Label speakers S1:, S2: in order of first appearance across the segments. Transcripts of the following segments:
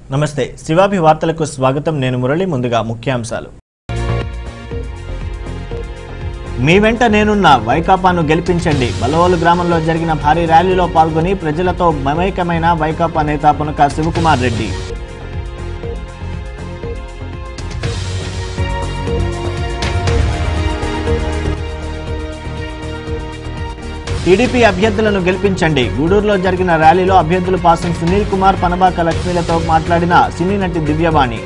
S1: నమస్తే శివాభి వార్తలకు స్వాగతం నేను మురళి ముందుగా ముఖ్యాంశాలు మీ వెంట నేనున్న వైకాపాను గెలిపించండి బలవోలు గ్రామంలో జరిగిన భారీ ర్యాలీలో పాల్గొని ప్రజలతో మమైకమైన వైకాపా నేత పునక శివకుమార్ రెడ్డి టీడీపీ అభ్యర్థులను గెలిపించండి గూడూరులో జరిగిన ర్యాలీలో అభ్యర్థులు పాసం సునీల్ కుమార్ పనబాక లక్ష్మీలతో మాట్లాడిన సినీ నటి దివ్యవాణి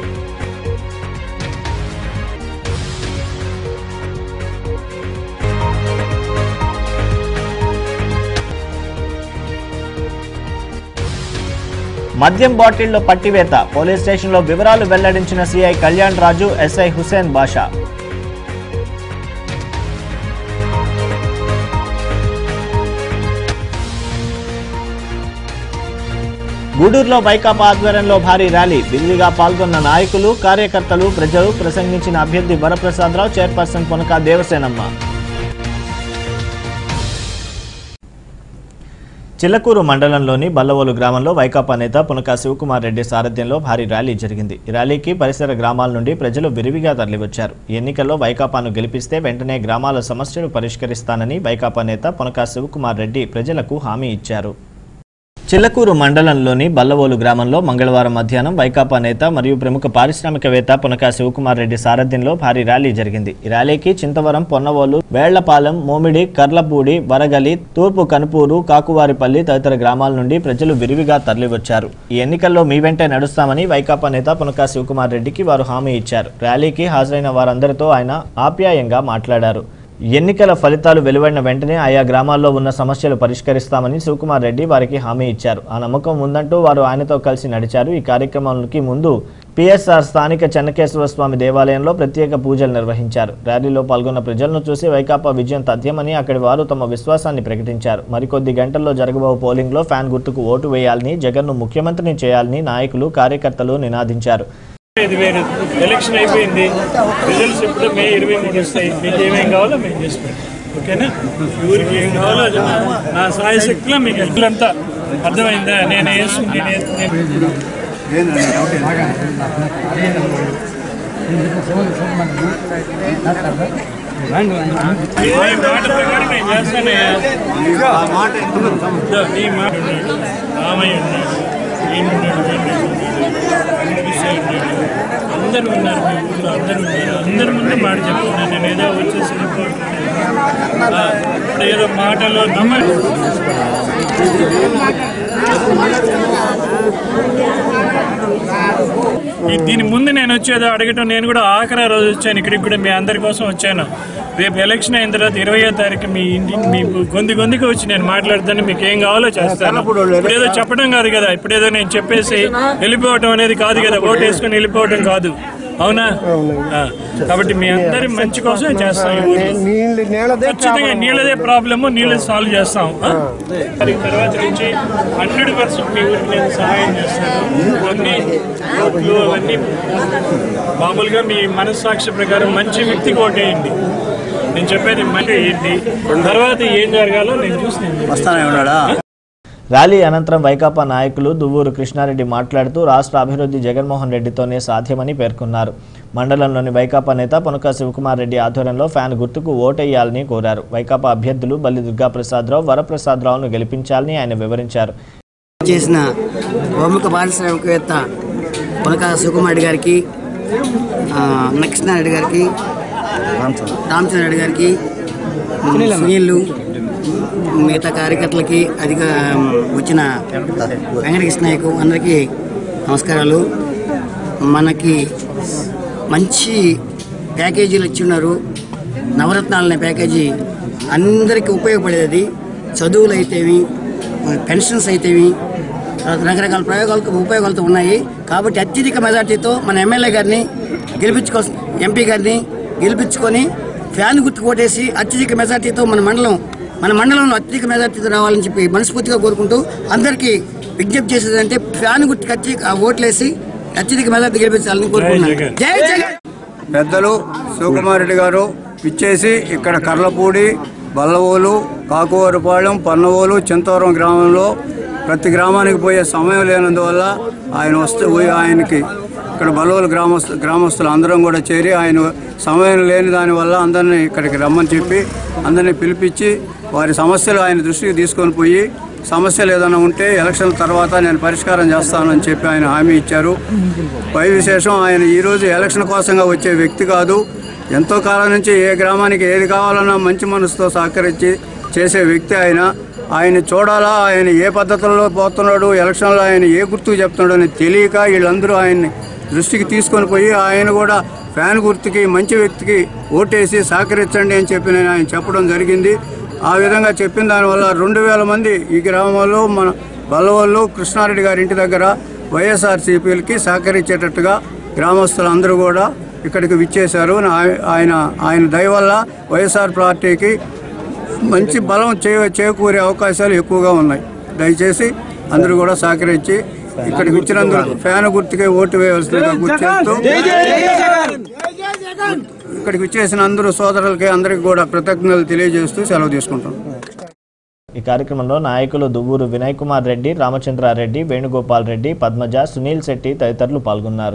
S1: మద్యం బాటిల్లో పట్టివేత పోలీస్ స్టేషన్లో వివరాలు వెల్లడించిన సిఐ కళ్యాణ్ రాజు ఎస్ఐ హుసేన్ బాషా గూడూరులో వైకాపా ఆధ్వర్యంలో భారీ ర్యాలీ బిల్లిగా పాల్గొన్న నాయకులు కార్యకర్తలు ప్రజలు ప్రసంగించిన అభ్యర్థి వరప్రసాదరావు చైర్పర్సన్ పునక దేవసేనమ్మ చిల్లకూరు మండలంలోని బల్లవోలు గ్రామంలో వైకాపా నేత పునక శివకుమార్ రెడ్డి సారథ్యంలో భారీ ర్యాలీ జరిగింది ఈ ర్యాలీకి పరిసర గ్రామాల నుండి ప్రజలు విరివిగా తరలివచ్చారు ఈ ఎన్నికల్లో వైకాపాను గెలిపిస్తే వెంటనే గ్రామాల సమస్యలు పరిష్కరిస్తానని వైకాపా నేత పునక శివకుమార్ రెడ్డి ప్రజలకు హామీ ఇచ్చారు చిల్లకూరు మండలంలోని బల్లవోలు గ్రామంలో మంగళవారం మధ్యాహ్నం వైకాపా నేత మరియు ప్రముఖ పారిశ్రామికవేత్త పునక శివకుమార్ రెడ్డి సారథ్యంలో భారీ ర్యాలీ జరిగింది ఈ ర్యాలీకి చింతవరం పొన్నవోలు వేళ్లపాలెం మోమిడి కర్లపూడి వరగలి తూర్పు కనుపూరు కాకువారిపల్లి తదితర గ్రామాల నుండి ప్రజలు విరివిగా తరలివచ్చారు ఈ ఎన్నికల్లో మీ వెంటే నడుస్తామని వైకాపా నేత పునక శివకుమార్ రెడ్డికి వారు హామీ ఇచ్చారు ర్యాలీకి హాజరైన వారందరితో ఆయన ఆప్యాయంగా మాట్లాడారు ఎన్నికల ఫలితాలు వెలువడిన వెంటనే ఆయా గ్రామాల్లో ఉన్న సమస్యలు పరిష్కరిస్తామని శివకుమార్ రెడ్డి వారికి హామీ ఇచ్చారు ఆ నమ్మకం ఉందంటూ వారు ఆయనతో కలిసి నడిచారు ఈ కార్యక్రమానికి ముందు పిఎస్ఆర్ స్థానిక చెన్నకేశ్వర స్వామి దేవాలయంలో ప్రత్యేక పూజలు నిర్వహించారు ర్యాలీలో పాల్గొన్న ప్రజలను చూసి వైకాపా విజయం తథ్యమని అక్కడి వారు తమ విశ్వాసాన్ని ప్రకటించారు మరికొద్ది గంటల్లో జరగబో పోలింగ్లో ఫ్యాన్ గుర్తుకు ఓటు వేయాలని జగన్ను ముఖ్యమంత్రిని చేయాలని నాయకులు కార్యకర్తలు నినాదించారు
S2: ఇది వేరు ఎలక్షన్ అయిపోయింది రిజల్ట్స్ ఇప్పుడు మే ఇరవై మూడు వస్తాయి మీకు ఏమేం కావాలో మేము చేసి పెడతాం ఓకేనా ఊరికి ఏం కావాలో అది నా- నా సాయశక్తిలో మీకు ఇట్లంతా అర్థమైందా నేను వేసుకుంది నేను మీ మాట ప్రకారం నేను చేస్తానయ్యా ఇదో, నీ మాట ఉన్నాడు రామయ్య ఉన్నాడు నేను ఉన్నాడు వెంకటేష్ ఉన్నాడు వెంకటేశ్వర ఉన్నాడు అందరూ ఉన్నారు మీ ఊళ్ళో అందరూ ఉన్నారు అందరి ముందు మాట చెప్తున్నాను నేను ఏదో వచ్చేసి రిపోర్ట్ ఆ, ఇప్పుడు ఏదో మాటలో నమ్మకం ఈ దీని ముందు నేను వచ్చేదో అడగటం నేను కూడా ఆఖరి రోజు వచ్చాను ఇక్కడికి కూడా మీ అందరి కోసం వచ్చాను రేపు ఎలక్షన్ అయిన తర్వాత ఇరవయో తారీఖు మీ ఇంటి మీ గొంతు గొంతుకు వచ్చి నేను మాట్లాడతాను మీకు ఏం కావాలో చేస్తాను ఇప్పుడు ఏదో చెప్పడం కాదు కదా ఇప్పుడు ఏదో నేను చెప్పేసి వెళ్ళిపోవటం అనేది కాదు కదా ఓటు వేసుకొని వెళ్ళిపోవటం కాదు అవునా ఆ, కాబట్టి మీ అందరి మంచి కోసం చేస్తాం ఈ ఊరిలో.
S3: నీళ్ళు నీళ్ళదే
S2: ఖచ్చితంగా నీళ్ళదే ప్రాబ్లము నీళ్ళు సాల్వ్ చేస్తాం ఆ? మరి తర్వాత నుంచి హండ్రెడ్ పర్సెంట్ మీ ఊరికి నేను సహాయం చేస్తాను అన్ని ఓట్లు అవన్నీ మామూలుగా మీ మనస్సాక్షి ప్రకారం మంచి వ్యక్తికి ఓటేయండి నేను చెప్పేది మంచి ఏంటి తర్వాత ఏం జరగాలో నేను చూసి నేను చెప్తాను.
S1: ర్యాలీ అనంతరం వైకాపా నాయకులు దువ్వూరు కృష్ణారెడ్డి మాట్లాడుతూ రాష్ట్ర అభివృద్ధి జగన్మోహన్ రెడ్డితోనే సాధ్యమని పేర్కొన్నారు మండలంలోని వైకాపా నేత పునక శివకుమార్ రెడ్డి ఆధ్వర్యంలో ఫ్యాన్ గుర్తుకు ఓటేయాలని కోరారు వైకాపా అభ్యర్థులు బల్లి దుర్గాప్రసాదరావు వరప్రసాదరావును గెలిపించాలని ఆయన వివరించారు
S4: చేసిన ప్రముఖ పారిశ్రామికవేత్త పులక సుకుమారెడ్డి గారికి ఆ, నక్షనారెడ్డి గారికి రామచంద్రరెడ్డి గారికి సునీళ్ళు మిగతా కార్యకర్తలకి అధిక వచ్చిన వెంకటకృష్ణ నాయకు అందరికీ నమస్కారాలు మనకి మంచి ప్యాకేజీలు ఇచ్చి ఉన్నారు నవరత్నాలు అనే ప్యాకేజీ అందరికీ ఉపయోగపడేది చదువులు అయితేవి పెన్షన్స్ అయితేవి తర్వాత రకరకాల ప్రయోగాలకు ఉపయోగాలతో ఉన్నాయి కాబట్టి అత్యధిక మెజార్టీతో మన ఎమ్మెల్యే గారిని గెలిపించుకో ఎంపీ గారిని గెలిపించుకొని ఫ్యాన్ గుర్తు కొట్టేసి అత్యధిక మెజార్టీతో మన మండలం మన మండలంలో అత్యధిక మెజార్టీతో రావాలని చెప్పి మనస్ఫూర్తిగా కోరుకుంటూ అందరికీ విజ్ఞప్తి చేసేదంటే ఫ్యాన్ గుర్తుకు అత్యధిక ఆ ఓట్లేసి అత్యధిక మెజార్టీ గెలిపించాలని కోరుకుంటున్నాను జై జగన్
S3: పెద్దలు శివకుమారెడ్డి గారు ఇచ్చేసి ఇక్కడ కర్లపూడి బల్లవోలు కాకువారిపాళెం పన్నవోలు చింతవరం గ్రామంలో ప్రతి గ్రామానికి పోయే సమయం లేనందువల్ల ఆయన వస్తే ఆయనకి ఇక్కడ బలవల గ్రామస్తు గ్రామస్తులు అందరం కూడా చేరి ఆయన సమయం లేని దానివల్ల అందరినీ ఇక్కడికి రమ్మని చెప్పి అందరినీ పిలిపించి వారి సమస్యలు ఆయన దృష్టికి తీసుకొని పోయి సమస్యలు ఏదైనా ఉంటే ఎలక్షన్ తర్వాత నేను పరిష్కారం చేస్తానని చెప్పి ఆయన హామీ ఇచ్చారు పై విశేషం ఆయన ఈరోజు ఎలక్షన్ కోసంగా వచ్చే వ్యక్తి కాదు ఎంతో కాలం నుంచి ఏ గ్రామానికి ఏది కావాలన్నా మంచి మనసుతో సహకరించి చేసే వ్యక్తి ఆయన ఆయన చూడాలా ఆయన ఏ పద్ధతుల్లో పోతున్నాడు ఎలక్షన్లో ఆయన ఏ గుర్తుకు చెప్తున్నాడు అని తెలియక వీళ్ళందరూ ఆయన్ని దృష్టికి తీసుకొని పోయి ఆయన కూడా ఫ్యాన్ గుర్తుకి మంచి వ్యక్తికి ఓటేసి సహకరించండి అని చెప్పి నేను ఆయన చెప్పడం జరిగింది ఆ విధంగా చెప్పిన దానివల్ల రెండు వేల మంది ఈ గ్రామంలో మన బల్లవల్లు కృష్ణారెడ్డి గారి ఇంటి దగ్గర వైఎస్ఆర్సీపీలకి సహకరించేటట్టుగా గ్రామస్తులందరూ కూడా ఇక్కడికి విచ్చేశారు నా- ఆయన ఆయన దయ వల్ల వైఎస్ఆర్ పార్టీకి మంచి బలం చే చేకూరే అవకాశాలు ఎక్కువగా ఉన్నాయి దయచేసి అందరూ కూడా సహకరించి ఇక్కడికి వచ్చినందుకు ఫ్యాన్ గుర్తుకే ఓటు వేయవలసిందిగా గుర్తు చేస్తూ ఇక్కడికి వచ్చేసిన అందరూ సోదరులకి అందరికీ కూడా కృతజ్ఞతలు తెలియజేస్తూ సెలవు తీసుకుంటాం
S1: ఈ కార్యక్రమంలో నాయకులు దువ్వూరు వినయ్ కుమార్ రెడ్డి రామచంద్రారెడ్డి వేణుగోపాల్ రెడ్డి పద్మజ సునీల్ శెట్టి తదితరులు పాల్గొన్నారు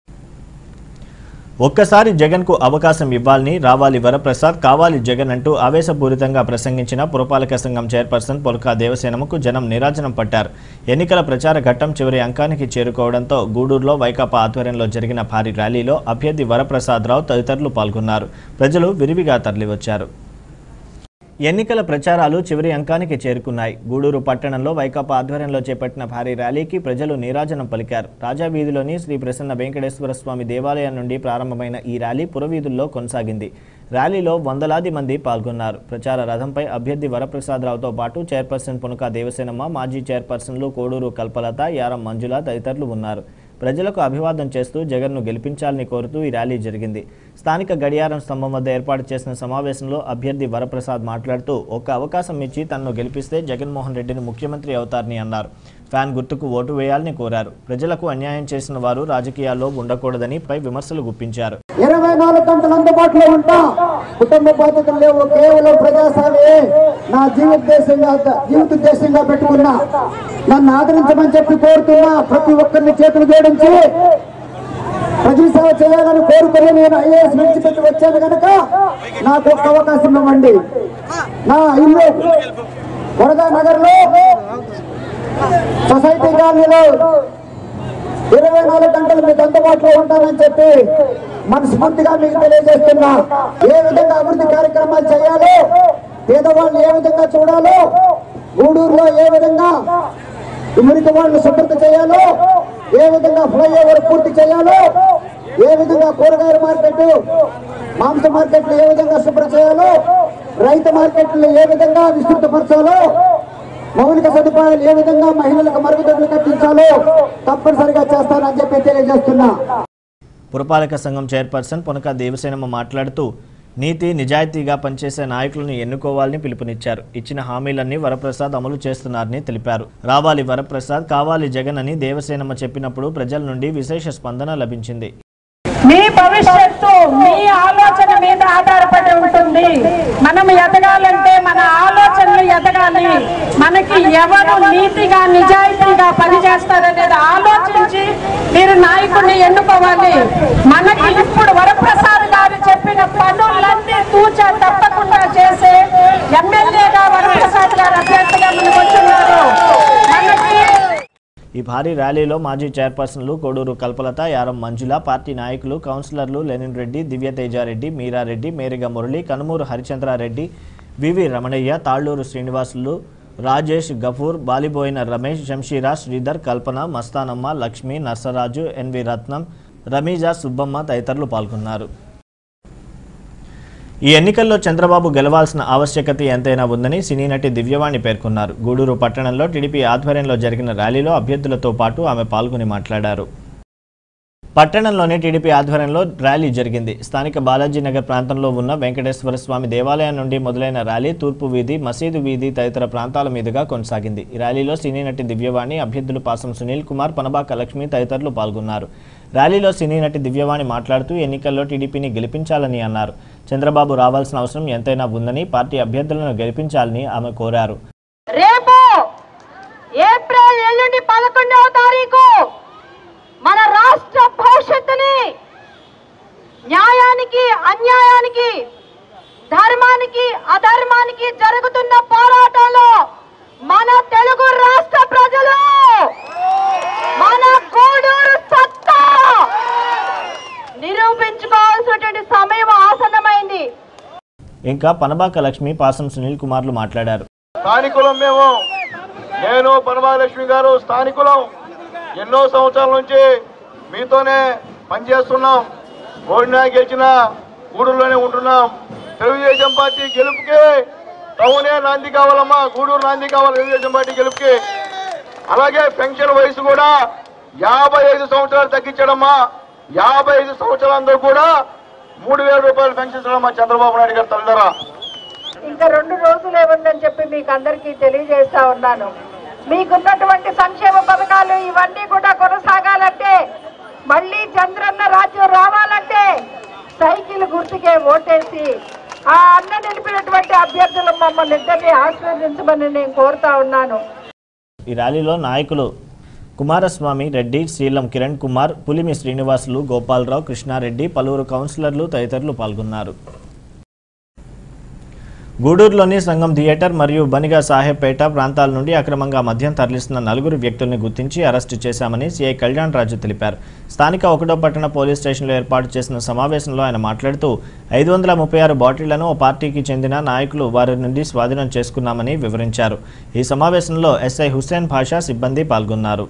S1: ఒక్కసారి జగన్కు అవకాశం ఇవ్వాలని రావాలి వరప్రసాద్ కావాలి జగన్ అంటూ ఆవేశపూరితంగా ప్రసంగించిన పురపాలక సంఘం చైర్పర్సన్ పొలకా దేవసేనముకు జనం నిరాజనం పట్టారు ఎన్నికల ప్రచార ఘట్టం చివరి అంకానికి చేరుకోవడంతో గూడూరులో వైకాపా ఆధ్వర్యంలో జరిగిన భారీ ర్యాలీలో అభ్యర్థి వరప్రసాదరావు తదితరులు పాల్గొన్నారు ప్రజలు విరివిగా తరలివచ్చారు ఎన్నికల ప్రచారాలు చివరి అంకానికి చేరుకున్నాయి గూడూరు పట్టణంలో వైకాపా ఆధ్వర్యంలో చేపట్టిన భారీ ర్యాలీకి ప్రజలు నీరాజనం పలికారు రాజా వీధిలోని శ్రీ ప్రసన్న వెంకటేశ్వర స్వామి దేవాలయం నుండి ప్రారంభమైన ఈ ర్యాలీ పురవీధుల్లో కొనసాగింది ర్యాలీలో వందలాది మంది పాల్గొన్నారు ప్రచార రథంపై అభ్యర్థి వరప్రసాదరావుతో పాటు చైర్పర్సన్ పునక దేవసేనమ్మ మాజీ చైర్పర్సన్లు కోడూరు కల్పలత యారం మంజుల తదితరులు ఉన్నారు ప్రజలకు అభివాదం చేస్తూ జగన్ను గెలిపించాలని కోరుతూ ఈ ర్యాలీ జరిగింది స్థానిక గడియారం స్తంభం వద్ద ఏర్పాటు చేసిన సమావేశంలో అభ్యర్థి వరప్రసాద్ మాట్లాడుతూ ఒక అవకాశం ఇచ్చి తనను గెలిపిస్తే జగన్మోహన్ రెడ్డిని ముఖ్యమంత్రి అవుతారని అన్నారు ఫ్యాన్ గుర్తుకు ఓటు వేయాలని కోరారు ప్రజలకు అన్యాయం చేసిన వారు రాజకీయాల్లో ఉండకూడదని పై విమర్శలు గుప్పించారు
S5: ఇరవై నాలుగు గంటలు అందుబాటులో ఉంటా కుటుంబ బాధ్యతలు లేవు కేవలం ప్రజాస్వామ్యే నా జీవితోద్దేశంగా జీవితోద్దేశంగా పెట్టుకున్నా నన్ను ఆదరించమని చెప్పి కోరుతున్నా ప్రతి ఒక్కరిని చేతులు జోడించి ప్రజల సేవ చేయాలని కోరుకుని నేను ఐఏఎస్ విడిచిపెట్టి వచ్చాను కనుక నాకు ఒక్క అవకాశం ఇవ్వండి నా ఇల్లు వరదా నగర్ లో సొసైటీ కాలనీలో ఇరవై నాలుగు గంటలు మీకు అందుబాటులో ఉంటానని చెప్పి మనస్ఫూర్తిగా మీకు తెలియజేస్తున్నా ఏ విధంగా అభివృద్ధి కార్యక్రమాలు చేయాలో పేదవాళ్ళు ఏ విధంగా చూడాలో గూడూరులో ఏ విధంగా మురికి వాళ్ళు శుభ్రత చేయాలో ఏ విధంగా ఫ్లైఓవర్ పూర్తి చేయాలో ఏ విధంగా కూరగాయల మార్కెట్ మాంస మార్కెట్లు ఏ విధంగా శుభ్రం చేయాలో రైతు మార్కెట్లు ఏ విధంగా విస్తృతపరచాలో మౌలిక సదుపాయాలు ఏ విధంగా మహిళలకు మరుగుదొడ్లు కట్టించాలో తప్పనిసరిగా చేస్తానని చెప్పి తెలియజేస్తున్నా
S1: పురపాలక సంఘం చైర్పర్సన్ పునక దేవసేనమ్మ మాట్లాడుతూ నీతి నిజాయితీగా పనిచేసే నాయకులను ఎన్నుకోవాలని పిలుపునిచ్చారు ఇచ్చిన హామీలన్నీ వరప్రసాద్ అమలు చేస్తున్నారని తెలిపారు రావాలి వరప్రసాద్ కావాలి జగన్ అని దేవసేనమ్మ చెప్పినప్పుడు ప్రజల నుండి విశేష స్పందన లభించింది
S6: మీ భవిష్యత్తు మీ ఆలోచన మీద ఆధారపడి ఉంటుంది మనం ఎదగాలంటే మన ఆలోచనలు ఎదగాలి మనకి ఎవరు నీతిగా నిజాయితీగా పనిచేస్తారనేది ఆలోచించి మీరు నాయకుడిని ఎన్నుకోవాలి మనకి ఇప్పుడు వరప్రసాద్ గారు చెప్పిన పనులన్నీ తూచా తప్పకుండా చేసే ఎమ్మెల్యేగా వరప్రసాద్ గారు అభ్యర్థిగా మనకు వచ్చున్నారు మనకి
S1: ఈ భారీ ర్యాలీలో మాజీ చైర్పర్సన్లు కోడూరు కల్పలత యారం మంజుల పార్టీ నాయకులు కౌన్సిలర్లు Lenin Reddy Divyatejareddy Meerareddy Meriga Murali Kanumuru Harichandrareddy VV Ramanaiah Talluru Srinivasulu Rajesh Gafoor Baliboyina Ramesh Shamshira Sridhar Kalpana Mastanamma Lakshmi Narsaraju NV Ratnam Rameeza Subbamma తదితరులు పాల్గొన్నారు ఈ ఎన్నికల్లో చంద్రబాబు గెలవాల్సిన ఆవశ్యకత ఎంతైనా ఉందని సినీ నటి దివ్యవాణి పేర్కొన్నారు గూడూరు పట్టణంలో టీడీపీ ఆధ్వర్యంలో జరిగిన ర్యాలీలో అభ్యర్థులతో పాటు ఆమె పాల్గొని మాట్లాడారు పట్టణంలోని టీడీపీ ఆధ్వర్యంలో ర్యాలీ జరిగింది స్థానిక బాలాజీ నగర్ ప్రాంతంలో ఉన్న వెంకటేశ్వర స్వామి దేవాలయం నుండి మొదలైన ర్యాలీ తూర్పు వీధి మసీదు వీధి తదితర ప్రాంతాల మీదుగా కొనసాగింది ఈ ర్యాలీలో సినీ నటి దివ్యవాణి అభ్యర్థులు పాసం సునీల్ కుమార్ పనబాక లక్ష్మి తదితరులు పాల్గొన్నారు ర్యాలీలో సినీ నటి దివ్యవాణి మాట్లాడుతూ ఎన్నికల్లో టీడీపీని గెలిపించాలని అన్నారు చంద్రబాబు రావాల్సిన అవసరం ఎంతైనా ఉందని పార్టీ అభ్యర్థులను గెలిపించాలని ఆమె కోరారు
S6: రేపు
S7: ఏప్రిల్ ఎల్లుండి పదకొండవ తారీఖు మన రాష్ట్ర భవిష్యత్తుని న్యాయానికి అన్యాయానికి ధర్మానికి అధర్మానికి జరుగుతున్న పోరాటంలో మన తెలుగు రాష్ట్ర ప్రజలు మన గూడూరు సత్తా నిరూపించుకోవాల్సినటువంటి సమయం ఆసన్నమైంది
S1: ఇంకా పనబాక లక్ష్మి పాసం సునీల్ కుమార్లు మాట్లాడారు
S8: స్థానికులం మేము నేను పరమలక్ష్మి గారు స్థానికులం ఎన్నో సంవత్సరాల నుంచి మీతోనే పనిచేస్తున్నాం ఓడినా గెలిచినా గూడూరులోనే ఉంటున్నాం తెలుగుదేశం పార్టీ గెలుపుకి టౌనే నాంది కావాలమ్మా గూడూరు నాంది కావాలి తెలుగుదేశం పార్టీ గెలుపుకి అలాగే పెన్షన్ వయసు కూడా యాభై ఐదు సంవత్సరాలు తగ్గించడమ్మా యాభై ఐదు సంవత్సరాలందరూ కూడా మూడు వేల రూపాయలు పెన్షన్ ఇవ్వడమ్మా చంద్రబాబు నాయుడు గారు తల్లిదరా
S7: ఇంకా రెండు రోజులే ఉందని చెప్పి మీకు అందరికీ తెలియజేస్తా ఉన్నాను మీకున్నటువంటి సంక్షేమ పథకాలు ఇవన్నీ కూడా కొనసాగాలంటే మళ్ళీ చంద్రన్న రాజ్యం రావాలంటే సైకిల్ గుర్తుకే ఓటేసి ఆ అన్న నిలిపినటువంటి అభ్యర్థులు మమ్మల్ని ఇద్దరిని ఆశీర్వదించమని నేను కోరుతా ఉన్నాను
S1: ఈ ర్యాలీలో నాయకులు కుమారస్వామి రెడ్డి శ్రీలం కిరణ్ కుమార్ పులిమి శ్రీనివాసులు గోపాలరావు కృష్ణారెడ్డి పలువురు కౌన్సిలర్లు తదితరులు పాల్గొన్నారు గూడూరులోని సంఘం థియేటర్ మరియు బనిగా సాహెబ్పేట ప్రాంతాల నుండి అక్రమంగా మద్యం తరలిస్తున్న నలుగురు వ్యక్తుల్ని గుర్తించి అరెస్టు చేశామని సీఐ కళ్యాణ్ రాజు తెలిపారు స్థానిక ఒకటో పట్టణ పోలీస్ స్టేషన్లో ఏర్పాటు చేసిన సమావేశంలో ఆయన మాట్లాడుతూ ఐదు వందల ముప్పై ఆరు బాటిళ్లను ఓ పార్టీకి చెందిన నాయకులు వారి నుండి స్వాధీనం చేసుకున్నామని వివరించారు ఈ సమావేశంలో ఎస్ఐ హుస్సేన్ భాషా సిబ్బంది పాల్గొన్నారు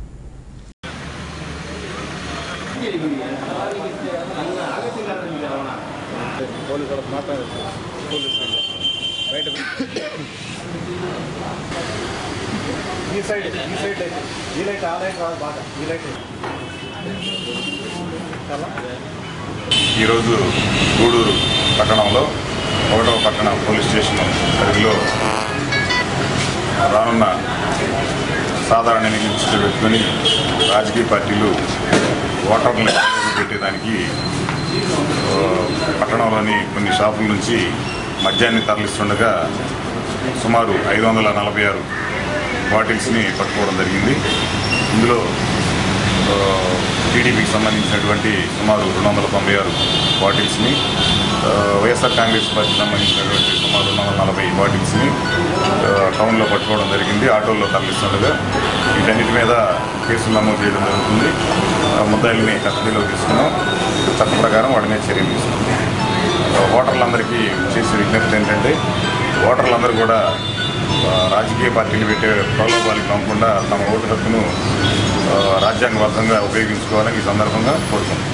S9: ఈరోజు గూడూరు పట్టణంలో ఒకటవ పట్టణ పోలీస్ స్టేషన్ పరిధిలో రానున్న సాధారణ ఎన్నికలు దృష్టిలో పెట్టుకొని రాజకీయ పార్టీలు ఓటర్లను పెట్టేదానికి ఆ, పట్టణంలోని కొన్ని షాపుల నుంచి మద్యాన్ని తరలిస్తుండగా సుమారు ఐదు వందల నలభై ఆరు బాటిల్స్ని పట్టుకోవడం జరిగింది ఇందులో ఆ, టీడీపీకి సంబంధించినటువంటి సుమారు రెండు వందల తొంభై ఆరు బాటిల్స్ని ఆ, వైఎస్ఆర్ కాంగ్రెస్ పార్టీకి సంబంధించినటువంటి సుమారు రెండు వందల నలభై బాటిల్స్ని ఆ, టౌన్లో పట్టుకోవడం జరిగింది ఆటోల్లో తరలిస్తుండగా వీటన్నిటి మీద కేసులు నమోదు చేయడం జరుగుతుంది ఆ, ముద్దాయిల్ని కస్టడీలోకి తీసుకున్నాం చట్ట ప్రకారం వాడి మీద చర్యలు తీసుకున్నాం ఆ, ఓటర్లందరికీ చేసే విజ్ఞప్తి ఏంటంటే ఓటర్లందరూ కూడా ఆ, రాజకీయ పార్టీలు పెట్టే ప్రలోభాలకు నమ్మకుండా తమ ఓటు హక్కును ఆ, రాజ్యాంగబద్ధంగా ఉపయోగించుకోవాలని ఈ సందర్భంగా కోరుతున్నాం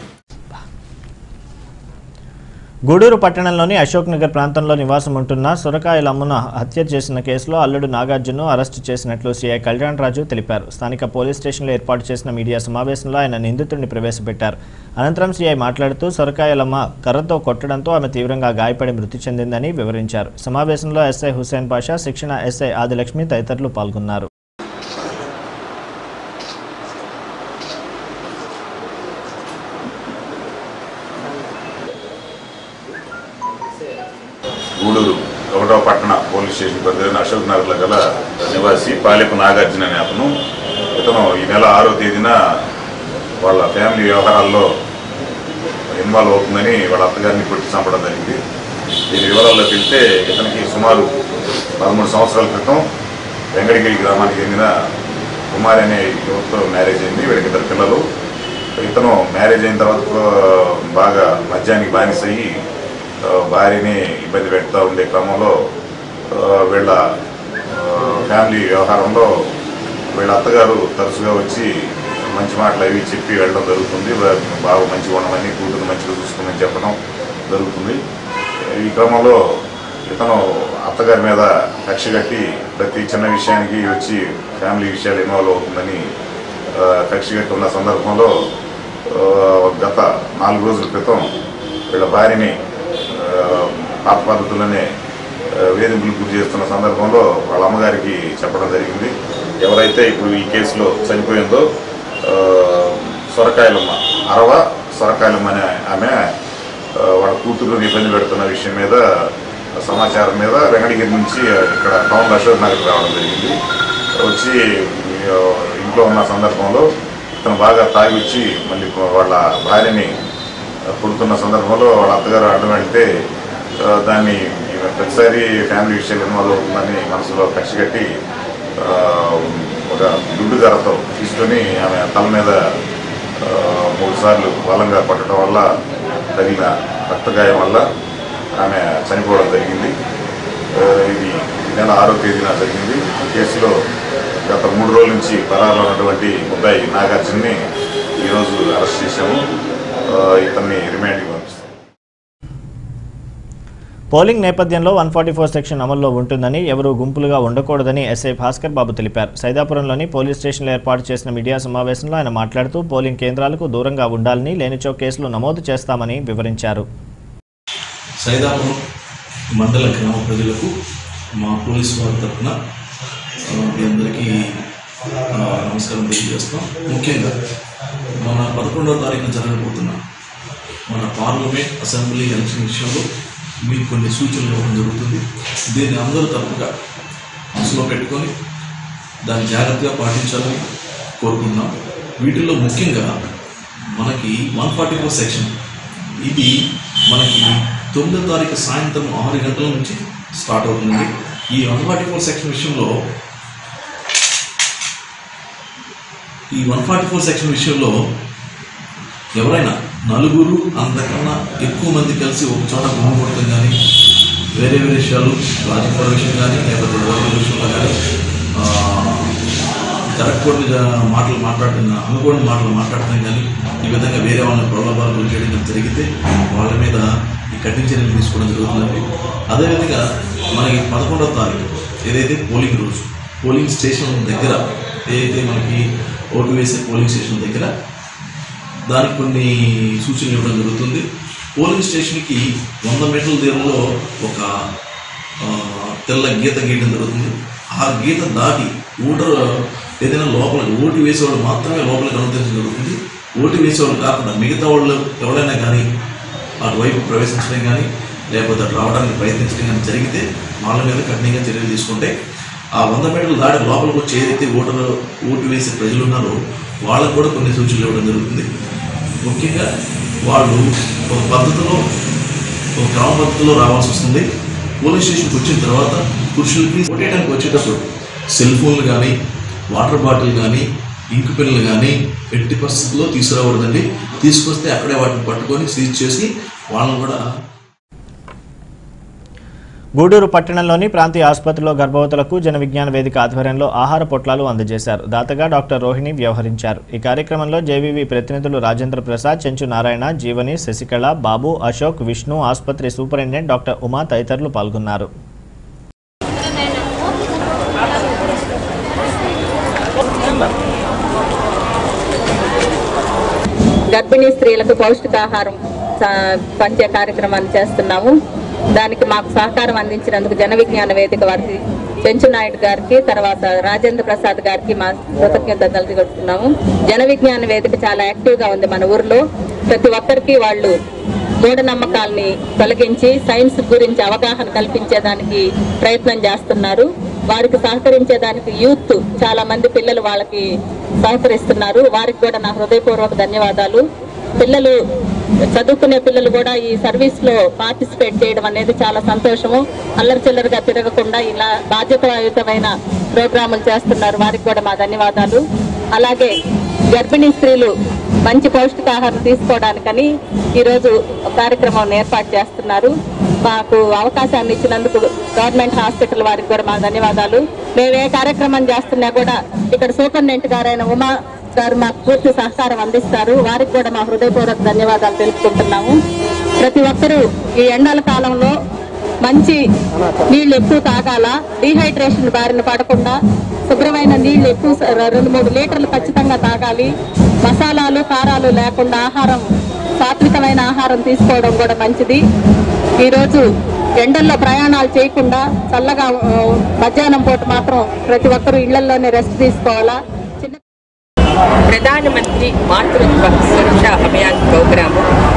S1: గూడూరు పట్టణంలోని అశోక్ నగర్ ప్రాంతంలో నివాసం ఉంటున్న సొరకాయల అమ్మున హత్య చేసిన కేసులో అల్లుడు నాగార్జును అరెస్టు చేసినట్లు సీఐ కళ్యాణ్ రాజు తెలిపారు స్థానిక పోలీస్ స్టేషన్లో ఏర్పాటు చేసిన మీడియా సమావేశంలో ఆయన నిందితుడిని ప్రవేశపెట్టారు అనంతరం సీఐ మాట్లాడుతూ సొరకాయలమ్మ కర్రతో కొట్టడంతో ఆమె తీవ్రంగా గాయపడి మృతి చెందిందని వివరించారు సమావేశంలో ఎస్ఐ హుస్సేన్ పాషా శిక్షణ ఎస్ఐ ఆదిలక్ష్మి తదితరులు పాల్గొన్నారు
S9: గూడూరు ఒకటో పట్టణ పోలీస్ స్టేషన్ పరిధిలోని అశోక్ నగర్లో గల నివాసి పాలెపు నాగార్జున అనే అతను ఇతను ఈ నెల ఆరో తేదీన వాళ్ళ ఫ్యామిలీ వ్యవహారాల్లో ఇన్వాల్వ్ అవుతుందని వాళ్ళ అత్తగారిని కొట్టి చంపడం జరిగింది దీని వివరాల్లోకి వెళ్తే ఇతనికి సుమారు పదమూడు సంవత్సరాల క్రితం వెంకటగిరి గ్రామానికి చెందిన కుమారి అనే యువతతో మ్యారేజ్ అయింది వీళ్ళకి ఇద్దరు పిల్లలు ఇతను మ్యారేజ్ అయిన తర్వాత ఆ, బాగా మద్యానికి బానిసయ్యి ఆ, భార్యని ఇబ్బంది పెడతా ఉండే క్రమంలో ఆ, వీళ్ళ ఆ, ఫ్యామిలీ వ్యవహారంలో వీళ్ళ అత్తగారు తరచుగా వచ్చి మంచి మాటలు అవి చెప్పి వెళ్ళడం జరుగుతుంది బా- బాగా మంచిగా ఉండమని కూతురు మంచిగా చూసుకోమని చెప్పడం జరుగుతుంది ఈ క్రమంలో ఇతను అత్తగారి మీద కక్ష కట్టి ప్రతి చిన్న విషయానికి వచ్చి ఫ్యామిలీ విషయాలు ఇన్వాల్వ్ అవుతుందని ఆ, కక్ష కట్టి ఉన్న సందర్భంలో ఆ, గత నాలుగు రోజుల క్రితం వీళ్ళ భార్యని ఆ, పాత పద్ధతులనే ఆ, వేధింపులకు గురి చేస్తున్న సందర్భంలో వాళ్ళ అమ్మగారికి చెప్పడం జరిగింది ఎవరైతే ఇప్పుడు ఈ కేసులో చనిపోయిందో ఆ, సొరకాయలమ్మ అరవ సొరకాయలమ్మ అనే ఆమె ఆ, వాళ్ళ కూతురుని ఇబ్బంది పెడుతున్న విషయం మీద సమాచారం మీద వెంకటగిరి నుంచి ఇక్కడ టౌన్ అశోక్ నగర్ రావడం జరిగింది వచ్చి ఆ, ఇంట్లో ఉన్న సందర్భంలో ఇతను బాగా తాగిచ్చి మళ్ళీ వాళ్ళ భార్యని పుడుతున్న సందర్భంలో వాళ్ళ అత్తగారు అడ్డం వెళ్తే ఆ, దాన్ని ఈమె ప్రతిసారి ఫ్యామిలీ విషయాలు ఇన్వాల్వ్ అవుతుందని మనసులో కక్ష కట్టి ఆ, ఒక దుడ్డు ధరతో తీసుకొని ఆమె తల మీద ఆ, మూడు సార్లు బలంగా పట్టడం వల్ల తగిన రక్తగాయం వల్ల ఆమె చనిపోవడం జరిగింది ఆ, ఇది ఈ నెల ఆరో తేదీన జరిగింది ఈ కేసులో గత మూడు రోజుల నుంచి పరాలో ఉన్నటువంటి ముద్దాయి నాగార్జున్ని ఈరోజు అరెస్ట్ చేశాము ఆ, ఇతన్ని రిమాండ్కి పంపిస్తాం
S1: పోలింగ్ నేపథ్యంలో వన్ ఫార్టీ ఫోర్ సెక్షన్ అమల్లో ఉంటుందని ఎవరూ గుంపులుగా ఉండకూడదని ఎస్ఐ భాస్కర్ బాబు తెలిపారు సైదాపురంలోని పోలీస్ స్టేషన్లో ఏర్పాటు చేసిన మీడియా సమావేశంలో ఆయన మాట్లాడుతూ పోలింగ్ కేంద్రాలకు దూరంగా ఉండాలని లేనిచో కేసులు నమోదు చేస్తామని వివరించారు
S10: సైదాపురం మండల గ్రామ ప్రజలకు మా పోలీసు వారి తరఫున ఆ, మీ అందరికీ ఆ, నమస్కారం తెలియజేస్తాం ముఖ్యంగా మన పదకొండవ తారీఖున జరగబోతున్న మన పార్లమెంట్ అసెంబ్లీ ఎలక్షన్ విషయంలో మీకు కొన్ని సూచనలు ఇవ్వడం జరుగుతుంది దీన్ని అందరూ తప్పగా మనసులో పెట్టుకొని దాన్ని జాగ్రత్తగా పాటించాలని కోరుకుంటున్నాం వీటిల్లో ముఖ్యంగా మనకి వన్ ఫార్టీ ఫోర్ సెక్షన్ ఇది మనకి తొమ్మిదో తారీఖు సాయంత్రం ఆరు గంటల నుంచి స్టార్ట్ అవుతుంది ఈ వన్ ఫార్టీ ఫోర్ సెక్షన్ విషయంలో ఈ వన్ ఫార్టీ ఫోర్ సెక్షన్ విషయంలో ఎవరైనా నలుగురు అంతకన్నా ఎక్కువ మంది కలిసి ఒక చోట గుమ్మకూడటం కానీ వేరే వేరే విషయాలు రాజకీయ విషయం కానీ లేకపోతే ఓట్ల విషయంలో కానీ జరగకూడని జ- మాటలు మాట్లాడిన అనుకోని మాటలు మాట్లాడటం కానీ ఈ విధంగా వేరే వాళ్ళని ప్రలోభాలు గురి చేయడం కానీ జరిగితే వాళ్ళ మీద ఈ కఠిన చర్యలు తీసుకోవడం జరుగుతుందండి అదేవిధంగా మనకి పదకొండవ తారీఖు ఏదైతే పోలింగ్ రోజు పోలింగ్ స్టేషన్ దగ్గర ఏదైతే మనకి ఓటు వేసే పోలింగ్ స్టేషన్ దగ్గర దానికి కొన్ని సూచనలు ఇవ్వడం జరుగుతుంది పోలింగ్ స్టేషన్కి వంద మీటర్ల దూరంలో ఒక ఆ, తెల్ల గీత గీయడం జరుగుతుంది ఆ గీత దాటి ఓటర్ ఏదైనా లోపల ఓటు వేసేవాళ్ళు మాత్రమే లోపలికి అనుమతించడం జరుగుతుంది ఓటు వేసేవాళ్ళు కాకుండా మిగతా వాళ్ళు ఎవరైనా కానీ అటువైపు ప్రవేశించడం కానీ లేకపోతే అటు రావడానికి ప్రయత్నించడం కానీ జరిగితే వాళ్ళ మీద కఠినంగా చర్యలు తీసుకుంటే ఆ వంద మీటర్లు దాటి లోపలికి వచ్చి ఏదైతే ఓటర్ ఓటు వేసే ప్రజలు ఉన్నారో వాళ్ళకు కూడా కొన్ని సూచనలు ఇవ్వడం జరుగుతుంది ముఖ్యంగా వాళ్ళు ఒక పద్ధతిలో ఒక క్రమ పద్ధతిలో రావాల్సి వస్తుంది పోలీస్ స్టేషన్కి వచ్చిన తర్వాత పురుషులకి కొట్టేయడానికి వచ్చేటప్పుడు సెల్ ఫోన్లు కానీ వాటర్ బాటిల్ కానీ ఇంకు పెన్నులు కానీ ఎట్టి పరిస్థితుల్లో తీసుకురాకూడదండి తీసుకొస్తే అక్కడే వాటిని పట్టుకొని సీజ్ చేసి వాళ్ళని కూడా
S1: గూడూరు పట్టణంలోని ప్రాంతీయ ఆసుపత్రిలో గర్భవతులకు జన విజ్ఞాన వేదిక ఆధ్వర్యంలో ఆహార పొట్లాలు అందజేశారు దాతగా డాక్టర్ రోహిణి వ్యవహరించారు ఈ కార్యక్రమంలో జేవీవి ప్రతినిధులు రాజేంద్ర ప్రసాద్ చెంచు నారాయణ జీవని శశికళ బాబు అశోక్ విష్ణు ఆసుపత్రి సూపరింటెండెంట్ డాక్టర్ ఉమా తదితరులు పాల్గొన్నారు
S11: గర్భిణీ స్త్రీలకు పౌష్టికాహారం స- పంచే కార్యక్రమాన్ని చేస్తున్నాము దానికి మాకు సహకారం అందించినందుకు జన విజ్ఞాన వేదిక వారికి చెంచు నాయుడు గారికి తర్వాత రాజేంద్ర ప్రసాద్ గారికి మా కృతజ్ఞతలు తెలుపుతున్నాము జన విజ్ఞాన వేదిక చాలా యాక్టివ్ గా ఉంది మన ఊర్లో ప్రతి ఒక్కరికి వాళ్ళు మూఢనమ్మకాల్ని తొలగించి సైన్స్ గురించి అవగాహన కల్పించేదానికి ప్రయత్నం చేస్తున్నారు వారికి సహకరించేదానికి యూత్ చాలా మంది పిల్లలు వాళ్ళకి సహకరిస్తున్నారు వారికి కూడా నా హృదయపూర్వక ధన్యవాదాలు పిల్లలు చదువుకునే పిల్లలు కూడా ఈ సర్వీస్ లో పార్టిసిపేట్ చేయడం అనేది చాలా సంతోషము అల్లరి చిల్లరగా తిరగకుండా ఇలా బాధ్యతాయుతమైన ప్రోగ్రాములు చేస్తున్నారు వారికి కూడా మా ధన్యవాదాలు అలాగే గర్భిణీ స్త్రీలు మంచి పౌష్టికాహారం తీసుకోవడానికని ఈరోజు ఒక కార్యక్రమం ఏర్పాటు చేస్తున్నారు మాకు అవకాశాన్ని ఇచ్చినందుకు గవర్నమెంట్ హాస్పిటల్ వారికి కూడా మా ధన్యవాదాలు మేము ఏ కార్యక్రమం చేస్తున్నా కూడా ఇక్కడ సూపరింటెండెంట్ గారైన ఉమా గారు మాకు పూర్తి సహకారం అందిస్తారు వారికి కూడా మా హృదయపూర్వక ధన్యవాదాలు తెలుపుకుంటున్నాము ప్రతి ఒక్కరూ ఈ ఎండల కాలంలో మంచి నీళ్లు ఎక్కువ తాగాల డీహైడ్రేషన్ బారిన పడకుండా శుభ్రమైన నీళ్లు ఎక్కువ స- రెండు మూడు లీటర్లు ఖచ్చితంగా తాగాలి మసాలాలు కారాలు లేకుండా ఆహారం సాత్వికమైన ఆహారం తీసుకోవడం కూడా మంచిది ఈరోజు ఎండల్లో ప్రయాణాలు చేయకుండా చల్లగా ఆ, మధ్యాహ్నం పూట మాత్రం ప్రతి ఒక్కరూ ఇళ్లలోనే రెస్ట్ తీసుకోవాలా చిన్న
S12: ప్రధానమంత్రి మాతృత్వ సురక్ష అభియాన్ ప్రోగ్రాము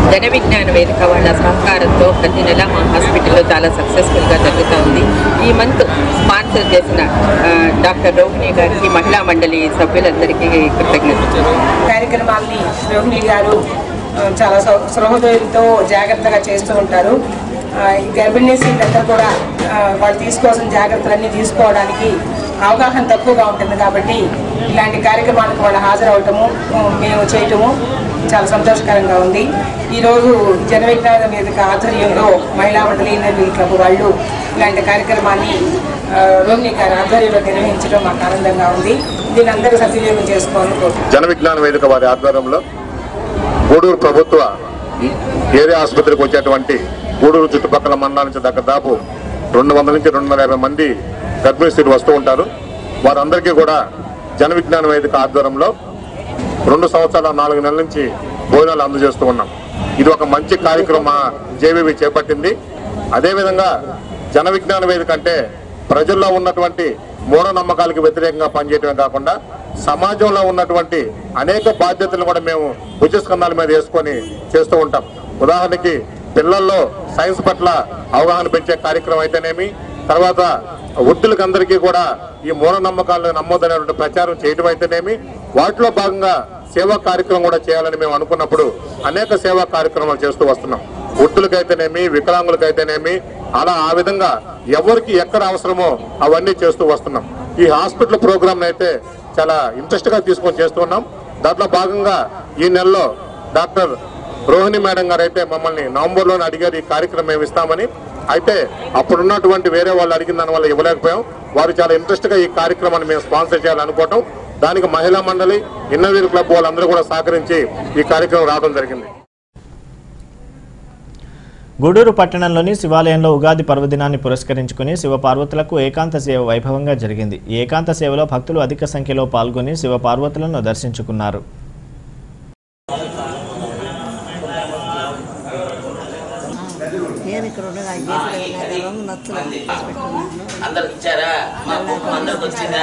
S11: జన విజ్ఞాన వేదిక వాళ్ళ సహకారంతో ప్రతి నెల మా హాస్పిటల్లో చాలా సక్సెస్ఫుల్గా జరుగుతూ ఉంది ఈ మంత్ స్పాన్సర్ చేసిన ఆ, డాక్టర్ రోహిణి గారికి మహిళా మండలి సభ్యులందరికీ కృతజ్ఞతలు
S12: కార్యక్రమాల్ని రోహిణి గారు ఆ, చాలా సౌ- సృహోదయంతో జాగ్రత్తగా చేస్తూ ఉంటారు ఆ, ఈ గర్భిణీ స్త్రీలందరూ కూడా ఆ, వాళ్ళు తీసుకోవాల్సిన జాగ్రత్తలన్నీ తీసుకోవడానికి అవగాహన తక్కువగా ఉంటుంది కాబట్టి ఇలాంటి కార్యక్రమాలకు వాళ్ళు హాజరవటము ఆ, మేము చేయటము చాలా సంతోషకరంగా ఉంది ఈరోజు జన విజ్ఞాన వేదిక ఆధ్వర్యంలో మహిళా మండలి ఎనర్జీ క్లబ్ వాళ్ళు ఇలాంటి కార్యక్రమాన్ని ఆ, రోహిణి గారి ఆధ్వర్యంలో నిర్వహించడం మాకు ఆనందంగా ఉంది దీన్ని అందరూ సద్వినియోగం చేసుకోవాలని కోరుతున్నాను
S8: జన విజ్ఞాన వేదిక వారి ఆధ్వర్యంలో గూడూరు ప్రభుత్వ ఏరియా ఆసుపత్రికి వచ్చేటువంటి గూడూరు చుట్టుపక్కల మండలాల నుంచి దగ్గర దాపు రెండు వందల నుంచి రెండు వందల యాభై మంది గర్భిణీ స్త్రీలు వస్తూ ఉంటారు వారందరికీ కూడా జన విజ్ఞాన వేదిక ఆధ్వర్యంలో రెండు సంవత్సరాల నాలుగు నెలల నుంచి భోజనాలు అందజేస్తూ ఉన్నాం ఇది ఒక మంచి కార్యక్రమం జేబీబీ చేపట్టింది అదేవిధంగా జన విజ్ఞాన వేదిక అంటే ప్రజల్లో ఉన్నటువంటి మూఢనమ్మకాలకు వ్యతిరేకంగా పనిచేయడమే కాకుండా సమాజంలో ఉన్నటువంటి అనేక బాధ్యతలను కూడా మేము భుజస్కంధాల మీద వేసుకొని చేస్తూ ఉంటాం ఉదాహరణకి పిల్లల్లో సైన్స్ పట్ల అవగాహన పెంచే కార్యక్రమం అయితేనేమి తర్వాత వృద్ధులకు అందరికీ కూడా ఈ మూఢనమ్మకాలను నమ్మొద్దనేటువంటి ప్రచారం చేయడం అయితేనేమి వాటిలో భాగంగా సేవా కార్యక్రమం కూడా చేయాలని మేము అనుకున్నప్పుడు అనేక సేవా కార్యక్రమాలు చేస్తూ వస్తున్నాం వృద్ధులకైతేనేమి వికలాంగులకైతేనేమి అలా ఆ విధంగా ఎవరికి ఎక్కడ అవసరమో అవన్నీ చేస్తూ వస్తున్నాం ఈ హాస్పిటల్ ప్రోగ్రామ్ అయితే చాలా ఇంట్రెస్ట్ గా తీసుకొని చేస్తున్నాం దాంట్లో భాగంగా ఈ నెలలో డాక్టర్ రోహిణి మేడం గారు అయితే మమ్మల్ని నవంబర్లోనే అడిగారు ఈ కార్యక్రమం మేము ఇస్తామని అయితే అప్పుడున్నటువంటి వేరే వాళ్ళు అడిగిన దాని వల్ల ఇవ్వలేకపోయాం వారు చాలా ఇంట్రెస్ట్ గా ఈ కార్యక్రమాన్ని మేము స్పాన్సర్ చేయాలనుకోవటం దానికి మహిళా మండలి ఇన్నవీర్ క్లబ్ వాళ్ళందరూ కూడా సహకరించి ఈ కార్యక్రమం రావడం జరిగింది
S1: గూడూరు పట్టణంలోని శివాలయంలో ఉగాది పర్వదినాన్ని పురస్కరించుకుని శివపార్వతులకు ఏకాంత సేవ వైభవంగా జరిగింది ఈ ఏకాంత సేవలో భక్తులు అధిక సంఖ్యలో పాల్గొని శివపార్వతులను దర్శించుకున్నారు
S13: నేను ఇక్కడ ఉండగా చేసిన నచ్చలేదు
S14: అందరికి ఇచ్చారా మా కుటుంబం అందరికి వచ్చిందా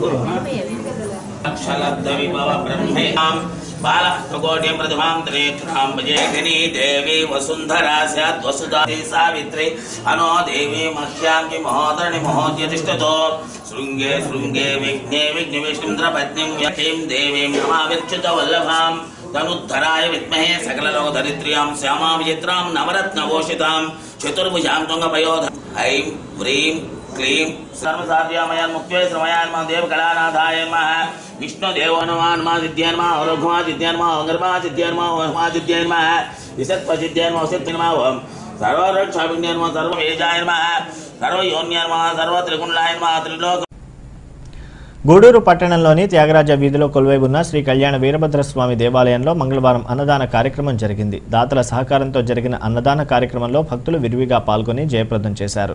S14: అక్షలబ్ధ విభవ బ్రహ్మేయాం బాలకోటి ప్రతిమాం త్రేక్షణాం భజేహిని దేవి వసుంధరా స్యాద్ వసుదా సావిత్రి అనో దేవి మహ్యాంగి మహోదరణి మహోద్యతిష్టతో శృంగే శృంగే విఘ్నే విఘ్న విష్ణుంద్రపత్నిం యటీం దేవీం నమావిర్చుత వల్లభాం తనుద్ధరాయ విద్మహే సకలలోకధరిత్ర్యాం శ్యామాం చిత్రాం నవరత్నభూషితాం చతుర్భుజాం తుంగపయోధ ఐం హ్రీం క్లీం సర్వసాధ్యామయాన్ ముఖ్య శ్రమయాన్ మా దేవ కళానాథాయ నమః విష్ణు దేవో నమాన్ మా సిద్ధ్యాన్ మా రఘుమా సిద్ధ్యాన్ మా అంగర్మా సిద్ధ్యాన్ మా మా సిద్ధ్యాన్ మా విసత్వ సిద్ధ్యాన్ మా సిద్ధ్యాన్ మా ఓం సర్వరక్షాభిజ్ఞాన్ మా సర్వవేజాయ నమః సర్వయోన్యాన్ మా సర్వ త్రిగుణాయ మా త్రిలోక
S1: గూడూరు పట్టణంలోని త్యాగరాజ వీధిలో కొలువై ఉన్న శ్రీ కళ్యాణ వీరభద్రస్వామి దేవాలయంలో మంగళవారం అన్నదాన కార్యక్రమం జరిగింది దాతల సహకారంతో జరిగిన అన్నదాన కార్యక్రమంలో భక్తులు విరివిగా పాల్గొని జయప్రదం చేశారు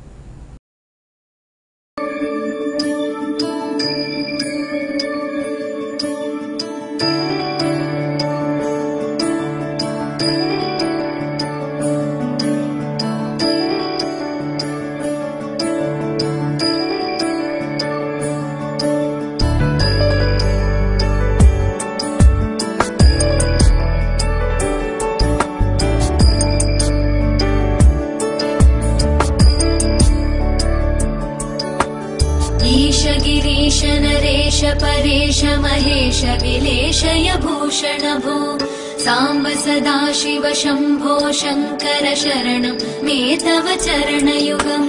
S15: ईश गिरीश नरेश परेश महेश विलेशय भूषण भो साम्ब सदा शिव शम्भो शङ्कर शरणं मे तव चरणयुगम्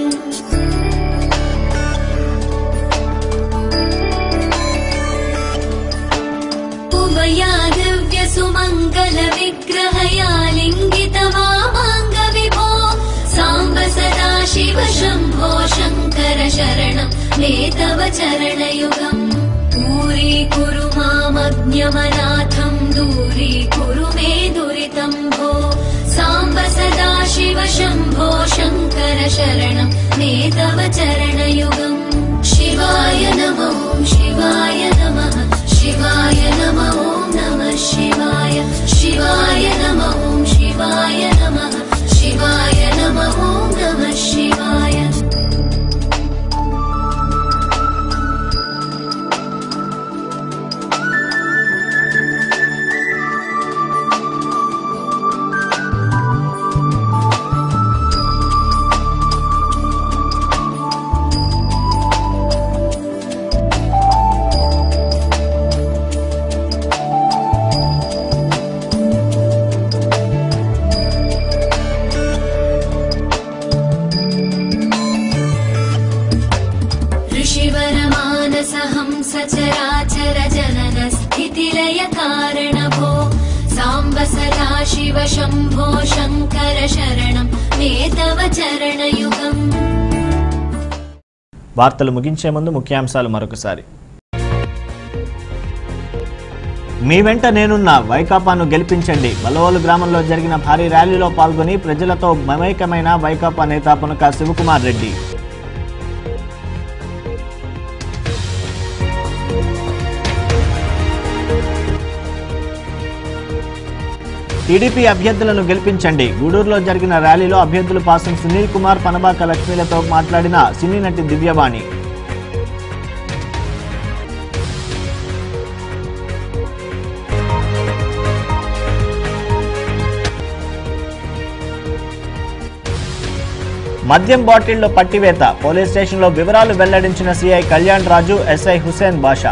S15: उमया दिव्य सुमङ्गल विग्रहया लिङ्गित वामाङ्ग विभो साम्ब सदा शिव शम्भो शङ्कर शरणं मे तव चरणयुगम् दूरी कुरु मामज्ञमनाथम् दूरी कुरु मे दुरितम् भो साम्ब सदा शिव शम्भो शङ्कर शरणं मे तव चरणयुगम् शिवाय नमो शिवाय नमः शिवाय नमो नमः शिवाय शिवाय नमो शिवाय नमः शिवाय नमो नमः शिवाय शिव शम्भो शङ्कर शरणं मे तव चरणयुगम्
S1: వార్తలు ముగించే ముందు ముఖ్యాంశాలు మరొకసారి మీ వెంట నేనున్న వైకాపాను గెలిపించండి బలవోలు గ్రామంలో జరిగిన భారీ ర్యాలీలో పాల్గొని ప్రజలతో మమైకమైన వైకాపా నేత పునక శివకుమార్ రెడ్డి టీడీపీ అభ్యర్థులను గెలిపించండి గూడూరులో జరిగిన ర్యాలీలో అభ్యర్థులు పాసం సునీల్ కుమార్ పనబాక లక్ష్మీలతో మాట్లాడిన సినీ నటి దివ్యవాణి మద్యం బాటిల్లో పట్టివేత పోలీస్ స్టేషన్లో వివరాలు వెల్లడించిన సిఐ కళ్యాణ్ రాజు ఎస్ఐ హుసేన్ బాషా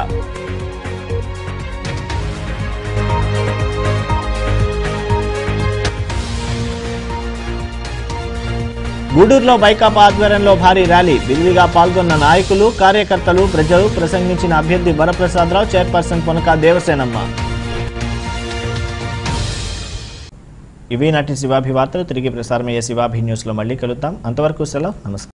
S1: గూడూరులో వైకాపా ఆధ్వర్యంలో భారీ ర్యాలీ బిల్లిగా పాల్గొన్న నాయకులు కార్యకర్తలు ప్రజలు ప్రసంగించిన అభ్యర్థి వరప్రసాదరావు చైర్పర్సన్ పొనక దేవసేనమ్మ ఇవి నాటి శివాభి వార్తలు తిరిగి ప్రసారమయ్యే శివాభి న్యూస్లో మళ్ళీ కలుద్దాం అంతవరకు సెలవు నమస్కారం